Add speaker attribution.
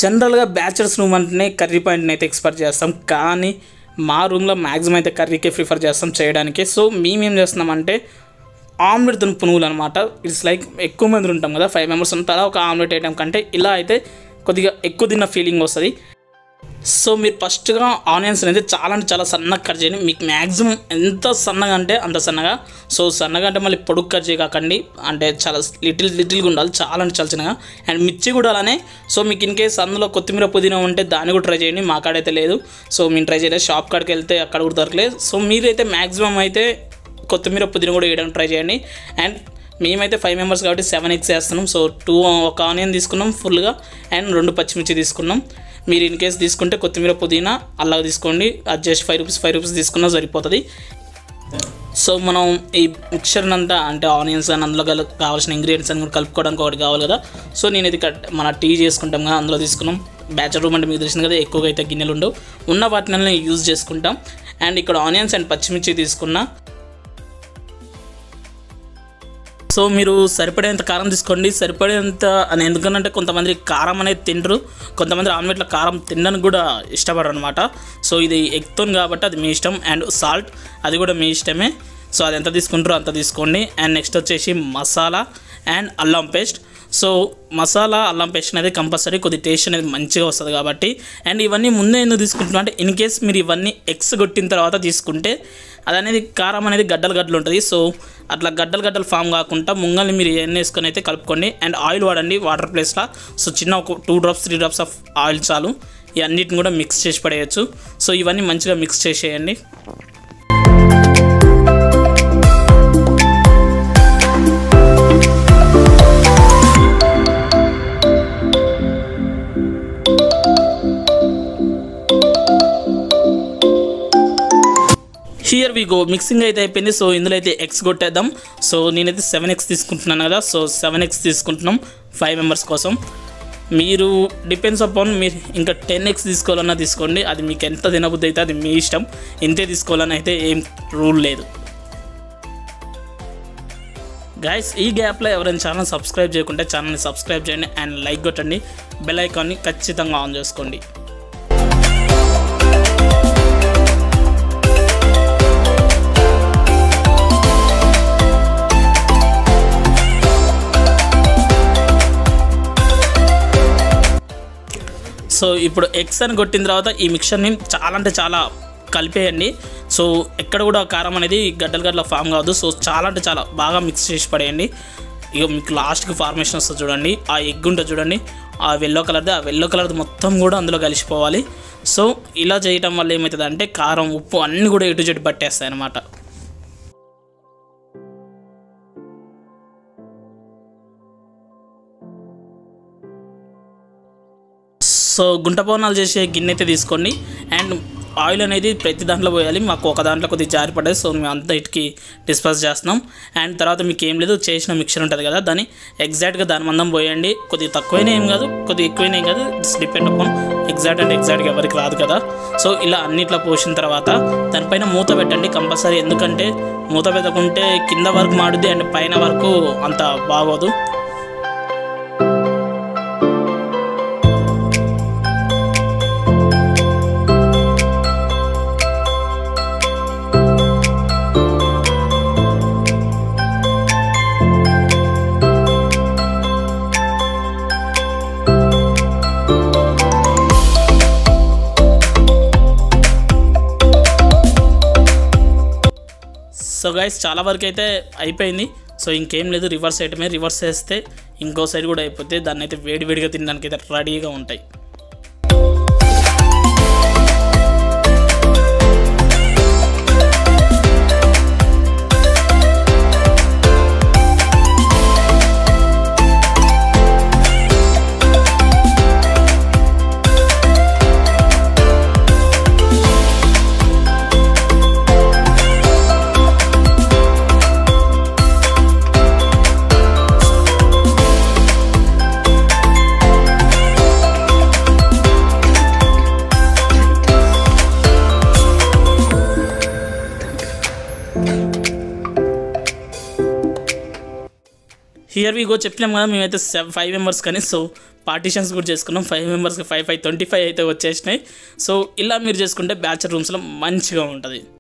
Speaker 1: జనరల్గా bachelors room అంటేనే curry పాయింట్ని అయితే ఎక్స్పెక్ట్ చేస్తాం కానీ మా రూమ్లో మ్యాక్సిమం అయితే కర్రీకే ప్రిఫర్ చేస్తాం చేయడానికి సో మేమేం చేస్తున్నామంటే ఆమ్లెట్ తుని పునుగులు అనమాట ఇట్స్ లైక్ ఎక్కువ మంది ఉంటాం కదా ఫైవ్ మెంబర్స్ ఉంటారా ఒక ఆమ్లెట్ ఐటమ్ కంటే ఇలా అయితే కొద్దిగా ఎక్కువ తిన్న ఫీలింగ్ వస్తుంది సో మీరు ఫస్ట్గా ఆనియన్స్ అనేది చాలా అంటే చాలా సన్నగా కట్ చేయండి మీకు మ్యాక్సిమం ఎంత సన్నగా అంటే అంత సన్నగా సో సన్నగా అంటే మళ్ళీ పొడుగు కట్ చేయకండి అంటే చాలా లిటిల్ లిటిల్గా ఉండాలి చాలా అంటే చాలా చిన్నగా అండ్ మిర్చి కూడా అలానే సో మీకు ఇన్ కేస్ అందులో కొత్తిమీర పుదీనా ఉంటే దాన్ని కూడా ట్రై చేయండి మా కాడైతే లేదు సో మేము ట్రై చేయలేదు షాప్ కాడికి వెళ్తే అక్కడ కూడా దొరకలేదు సో మీరైతే మ్యాక్సిమం అయితే కొత్తిమీర పుదీనా కూడా వేయడానికి ట్రై చేయండి అండ్ మేమైతే ఫైవ్ మెంబర్స్ కాబట్టి సెవెన్ ఎగ్స్ వేస్తున్నాం సో టూ ఒక ఆనియన్ తీసుకున్నాం ఫుల్గా అండ్ రెండు పచ్చిమిర్చి తీసుకున్నాం మీరు ఇన్ కేస్ తీసుకుంటే కొత్తిమీర పుదీనా అల్లా తీసుకోండి అది just five rupees five rupees తీసుకున్నా సరిపోతుంది సో మనం ఈ మిక్చర్ అంతా అంటే ఆనియన్స్ అని అందులో గల కావాల్సిన ఇంగ్రీడియంట్స్ అని కూడా కలుపుకోవడానికి ఒకటి కావాలి కదా సో నేను ఇది కట్ మన టీ చేసుకుంటాం కదా అందులో తీసుకున్నాం బ్యాచర్ రూమ్ అంటే మీకు తెలిసింది కదా ఎక్కువగా అయితే గిన్నెలు ఉండవు ఉన్న వాటిని యూజ్ చేసుకుంటాం అండ్ ఇక్కడ ఆనియన్స్ అండ్ పచ్చిమిర్చి తీసుకున్నా సో మీరు సరిపడేంత కారం తీసుకోండి సరిపడేంత అని ఎందుకనంటే కొంతమంది కారం అనేది తినరు కొంతమంది ఆమ్లెట్లో కారం తినడానికి కూడా ఇష్టపడరు అనమాట సో ఇది ఎగ్తో కాబట్టి అది మీ ఇష్టం అండ్ సాల్ట్ అది కూడా మీ ఇష్టమే సో అది ఎంత తీసుకుంటారో అంత తీసుకోండి అండ్ నెక్స్ట్ వచ్చేసి మసాలా అండ్ అల్లం పేస్ట్ సో మసాలా అల్లం పేస్ట్ అనేది కంపల్సరీ కొద్ది టేస్ట్ అనేది మంచిగా వస్తుంది కాబట్టి అండ్ ఇవన్నీ ముందే ఎందుకు తీసుకుంటున్నా అంటే ఇన్ కేస్ మీరు ఇవన్నీ ఎగ్స్ కొట్టిన తర్వాత తీసుకుంటే అది అనేది కారం అనేది గడ్డలు గడ్డలు ఉంటుంది సో అట్లా గడ్డలు గడ్డలు ఫామ్ కాకుండా ముంగల్ని మీరు ఎన్ని వేసుకొని అయితే కలుపుకోండి అండ్ ఆయిల్ వాడండి వాటర్ ప్లేస్లో సో చిన్న ఒక two drops three drops of oil చాలు ఈ అన్నిటిని కూడా మిక్స్ చేసి పడేయచ్చు సో ఇవన్నీ మంచిగా మిక్స్ చేసేయండి హియర్ వి గో మిక్సింగ్ అయితే అయిపోయింది సో ఇందులో అయితే ఎగ్స్ కొట్టేద్దాం సో నేనైతే సెవెన్ ఎక్స్ తీసుకుంటున్నాను కదా సో సెవెన్ ఎక్స్ తీసుకుంటున్నాం ఫైవ్ మెంబర్స్ కోసం మీరు డిపెండ్స్ అపాన్ మీరు ఇంకా టెన్ ఎక్స్ తీసుకోవాలన్నా తీసుకోండి అది మీకు ఎంత తినబుద్ధి అయితే అది మీ ఇష్టం ఇంతే తీసుకోవాలని అయితే ఏం రూల్ లేదు గైస్ ఈ గ్యాప్లో ఎవరైనా ఛానల్ సబ్స్క్రైబ్ చేయకుంటే ఛానల్ని సబ్స్క్రైబ్ చేయండి అండ్ లైక్ కొట్టండి బెల్ ఐకాన్ని ఖచ్చితంగా ఆన్ చేసుకోండి సో ఇప్పుడు ఎగ్స్ అని కొట్టిన తర్వాత ఈ మిక్చర్ని చాలా అంటే చాలా కలిపేయండి సో ఎక్కడ కూడా కారం అనేది గడ్డలు గడ్డల ఫామ్ కాదు సో చాలా అంటే చాలా బాగా మిక్స్ చేసి పడేయండి ఇక మీకు లాస్ట్కి ఫార్మేషన్ వస్తుంది చూడండి ఆ ఎగ్ ఉంటుంది చూడండి ఆ వెల్లో కలర్ది ఆ వెల్లో కలర్ది మొత్తం కూడా అందులో కలిసిపోవాలి సో ఇలా చేయటం వల్ల ఏమవుతుంది అంటే కారం ఉప్పు అన్నీ కూడా ఎటు చెట్టు పట్టేస్తాయి అన్నమాట సో గుంట పవనాలు చేసే గిన్నె అయితే తీసుకోండి అండ్ ఆయిల్ అనేది ప్రతి దాంట్లో పోయాలి మాకు ఒక దాంట్లో కొద్దిగా జారి పడ్డది సో మేము అంతా ఇటుకి డిస్పస్ చేస్తున్నాం అండ్ తర్వాత మీకు ఏం లేదు చేసిన మిక్చర్ ఉంటుంది కదా దాన్ని ఎగ్జాక్ట్గా దాని మందం పోయండి కొద్దిగా తక్కువైనా ఏం కాదు కొద్దిగా ఎక్కువైనా ఏం కాదు ఇట్స్ డిపెండ్ అపాన్ ఎగ్జాక్ట్ అంటే ఎగ్జాక్ట్గా ఎవరికి రాదు కదా సో ఇలా అన్నిట్లో పోసిన తర్వాత దానిపైన మూత పెట్టండి కంపల్సరీ ఎందుకంటే మూత పెట్టకుంటే కింద వరకు మాడుద్ది అండ్ పైన వరకు అంత బాగోదు సో గైస్ చాలా వరకు అయితే అయిపోయింది సో ఇంకేం లేదు రివర్స్ ఐటమే రివర్స్ చేస్తే ఇంకో సైడ్ కూడా అయిపోతే దాన్ని అయితే వేడి వేడిగా తినడానికి అయితే రెడీగా ఉంటాయి హియర్ వి గో చెప్పినాం కదా మేమైతే ఫైవ్ మెంబర్స్ కానీ సో పార్టీషన్స్ కూడా చేసుకున్నాం ఫైవ్ మెంబర్స్కి ఫైవ్ ఫైవ్ ట్వంటీ ఫైవ్ అయితే వచ్చేసినాయి సో ఇలా మీరు చేసుకుంటే బ్యాచర్ రూమ్స్లో మంచిగా ఉంటుంది